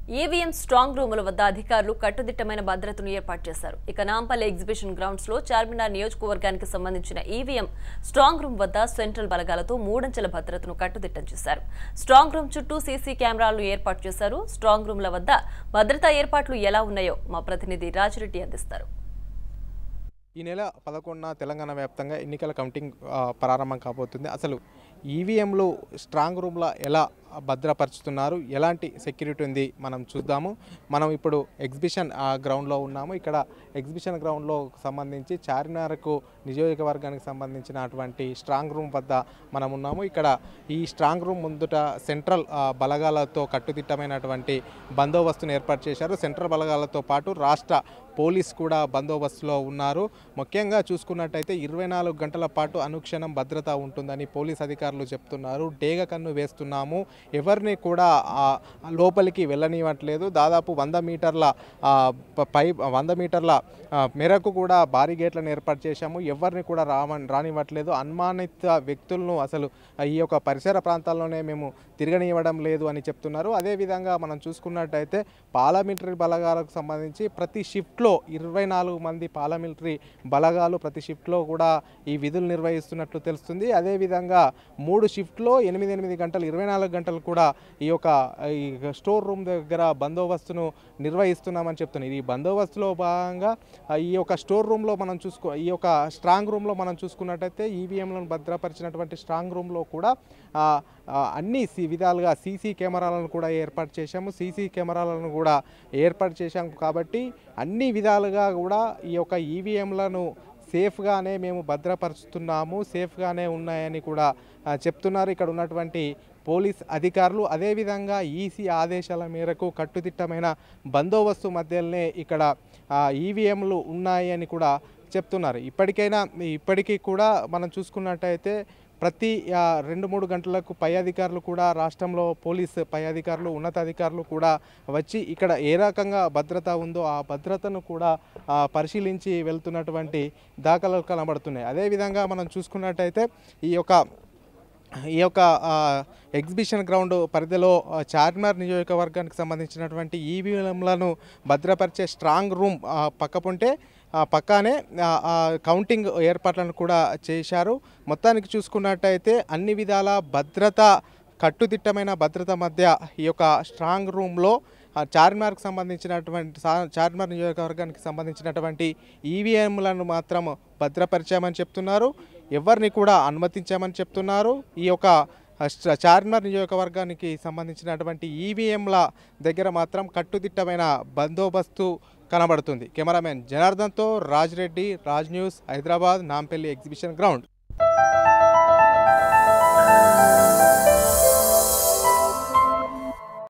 EVM strong రూముల వద్ద అధికారులు కట్టుదిట్టమైన భద్రతను ఏర్పాటు చేశారు ఇక నాంపల్లి ఎగ్జిబిషన్ గ్రౌండ్స్ లో చార్మినార్ నియోజకవర్గానికి సంబంధించిన ఈవీఎం స్ట్రాంగ్ రూమ్ వద్ద సెంట్రల్ బలగాలతో మూడంచెల భద్రతను కట్టుదిట్టం చేశారు స్ట్రాంగ్ రూమ్ చుట్టూ సీసీ కెమెరాలను ఏర్పాటు చేశారు స్ట్రాంగ్ రూమ్ల వద్ద భద్రతా ఏర్పాట్లు ఎలా ఉన్నాయో మా ప్రతినిధి రాజిరెడ్డి అందిస్తారు ఈ నెల పదకొండున తెలంగాణ వ్యాప్తంగా ఎన్నికల కౌంటింగ్ ఆ, ప్రారంభం కాబోతుంది అసలు ఈవీఎంలు స్ట్రాంగ్ రూమ్లో ఎలా భద్రపరుచుతున్నారు ఎలాంటి సెక్యూరిటీ ఉంది మనం చూద్దాము మనం ఇప్పుడు ఎగ్జిబిషన్ ఆ, గ్రౌండ్లో ఉన్నాము ఇక్కడ ఎగ్జిబిషన్ గ్రౌండ్లో సంబంధించి చార్మినార్కు నియోజకవర్గానికి సంబంధించినటువంటి స్ట్రాంగ్ రూమ్ వద్ద మనం ఉన్నాము ఇక్కడ ఈ స్ట్రాంగ్ రూమ్ ముందుట సెంట్రల్ ఆ, బలగాలతో కట్టుదిట్టమైనటువంటి బందోబస్తును ఏర్పాటు చేశారు సెంట్రల్ బలగాలతో పాటు రాష్ట్ర పోలీస్ కూడా బందోబస్తులో ఉన్నారు ముఖ్యంగా చూసుకున్నట్టయితే ఇరవై నాలుగు గంటల పాటు అనుక్షణం భద్రత ఉంటుందని పోలీస్ అధికారులు చెప్తున్నారు డేగ కన్ను వేస్తున్నాము ఎవరిని కూడా ఆ, లోపలికి వెళ్ళనివ్వట్లేదు దాదాపు వంద మీటర్ల ఆ, ప- పై వంద మీటర్ల ఆ, మేరకు కూడా భారీ గేట్లను ఏర్పాటు చేశాము ఎవరిని కూడా రావ రానివ్వట్లేదు అనుమానిత వ్యక్తులను అసలు ఈ యొక్క పరిసర ప్రాంతాల్లోనే మేము తిరగనివ్వడం లేదు అని చెప్తున్నారు అదేవిధంగా మనం చూసుకున్నట్టయితే పారామిలిటరీ బలగాలకు సంబంధించి ప్రతి షిఫ్ట్లో ఇరవై నాలుగు మంది పారామిలిటరీ బలగాలు ప్రతి షిఫ్ట్లో కూడా ఈ విధులు నిర్వహిస్తున్నట్లు తెలుస్తుంది అదేవిధంగా మూడు షిఫ్ట్లో ఎనిమిది ఎనిమిది గంటలు ఇరవై నాలుగు గంటలు కూడా ఈ యొక్క ఈ స్టోర్ రూమ్ దగ్గర బందోబస్తును నిర్వహిస్తున్నామని చెప్తున్నారు ఈ బందోబస్తులో భాగంగా ఆ, ఈ యొక్క స్టోర్ రూమ్లో మనం చూసుకో ఈ యొక్క స్ట్రాంగ్ రూమ్లో మనం చూసుకున్నట్టయితే ఈవీఎంలను భద్రపరిచినటువంటి స్ట్రాంగ్ రూమ్లో కూడా ఆ, ఆ, అన్ని సి విధాలుగా సీసీ కెమెరాలను కూడా ఏర్పాటు చేశాము సీసీ కెమెరాలను కూడా ఏర్పాటు చేశాము కాబట్టి అన్ని విధాలుగా కూడా ఈ యొక్క ఈవీఎంలను సేఫ్గానే మేము భద్రపరుస్తున్నాము సేఫ్గానే ఉన్నాయని కూడా ఆ, చెప్తున్నారు ఇక్కడ ఉన్నటువంటి పోలీస్ అధికారులు అదేవిధంగా ఈసీ ఆదేశాల మేరకు కట్టుదిట్టమైన బందోబస్తు మధ్యలోనే ఇక్కడ ఈవీఎంలు ఉన్నాయి అని కూడా చెప్తున్నారు ఇప్పటికైనా ఇప్పటికీ కూడా మనం చూసుకున్నట్టయితే ప్రతి ఆ, రెండు మూడు గంటలకు పై అధికారులు కూడా రాష్ట్రంలో పోలీస్ పై అధికారులు ఉన్నతాధికారులు కూడా వచ్చి ఇక్కడ ఏ రకంగా భద్రత ఉందో ఆ భద్రతను కూడా ఆ, పరిశీలించి వెళ్తున్నటువంటి దాఖలాలు కనబడుతున్నాయి అదేవిధంగా మనం చూసుకున్నట్టయితే ఈ యొక్క ఈ యొక్క ఆ, ఎగ్జిబిషన్ గ్రౌండ్ పరిధిలో ఆ, చార్మినార్ నియోజకవర్గానికి సంబంధించినటువంటి ఈవీఎంలను భద్రపరిచే స్ట్రాంగ్ రూమ్ ఆ, పక్కపుంటే ఆ, పక్కానే ఆ, ఆ, కౌంటింగ్ ఏర్పాట్లను కూడా చేశారు మొత్తానికి చూసుకున్నట్టయితే అన్ని విధాల భద్రత కట్టుదిట్టమైన భద్రత మధ్య ఈ యొక్క స్ట్రాంగ్ రూమ్లో ఆ చార్మినార్కి సంబంధించినటువంటి సా- చార్మినార్ నియోజకవర్గానికి సంబంధించినటువంటి ఈవీఎంలను మాత్రం భద్రపరిచామని చెప్తున్నారు ఎవరిని కూడా అనుమతించామని చెప్తున్నారు ఈ యొక్క స్ట- చార్మినార్ నియోజకవర్గానికి సంబంధించినటువంటి ఈవీఎంల దగ్గర మాత్రం కట్టుదిట్టమైన బందోబస్తు కనబడుతుంది కెమెరామెన్ జనార్దన్తో Raj Reddy Raj news Hyderabad Nampally exhibition ground